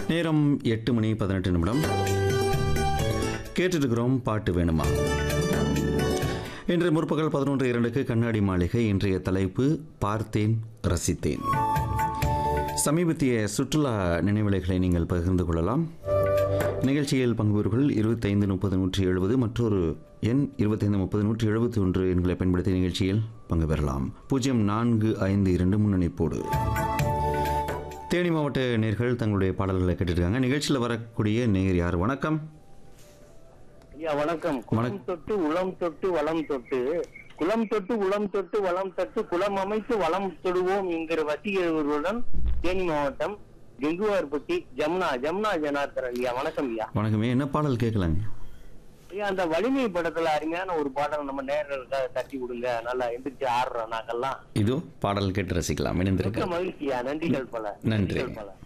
நேரம் எட்டு மணி பதினெட்டு நிமிடம் கேட்டுருக்கிறோம் பாட்டு வேணுமா இன்று முற்பகல் பதினொன்று இரண்டுக்கு கண்ணாடி மாளிகை இன்றைய தலைப்பு பார்த்தேன் ரசித்தேன் சமீபத்திய சுற்றுலா நினைவலைகளை நீங்கள் பகிர்ந்து கொள்ளலாம் நிகழ்ச்சியில் பங்குபெறுகள் இருபத்தைந்து முப்பது நூற்றி எழுபது மற்றொரு எண் இருபத்தைந்து முப்பது நூற்றி எழுபத்தி ஒன்று எண்களை பயன்படுத்தி நிகழ்ச்சியில் பங்கு பெறலாம் பூஜ்ஜியம் நான்கு ஐந்து இரண்டு முன்னணிப்போடு தேனி மாவட்ட நேர்கள் தங்களுடைய பாடல்களை கேட்டுருக்காங்க நிகழ்ச்சியில் வரக்கூடிய நேயர் யார் வணக்கம் ஐயா வணக்கம் குளம் தொட்டு உளம் தொட்டு வளம் தொட்டு குளம் தொட்டு உளம் தொட்டு வளம் தொட்டு குளம் அமைத்து வளம் தொடுவோம் என்கிற வசீகர்களுடன் தேனி மாவட்டம் கெங்குவார்பட்டி ஜமுனா ஜமுனா ஜனார்த்தரன் ஐயா வணக்கம் ஐயா வணக்கமே என்ன பாடல் கேட்கலாங்க ஐயா அந்த வலிமை படத்துல அருமையான ஒரு பாடல் நம்ம நேர்களுக்காக தட்டி கொடுங்க நல்லா எந்திரிச்சு ஆடுறோம் நாங்கெல்லாம் இதோ பாடல் கேட்டு ரசிக்கலாம் மிக்க இணைந்திருக்க மகிழ்ச்சியா நன்றிகள் பல நன்றி. நன்றிகள் பல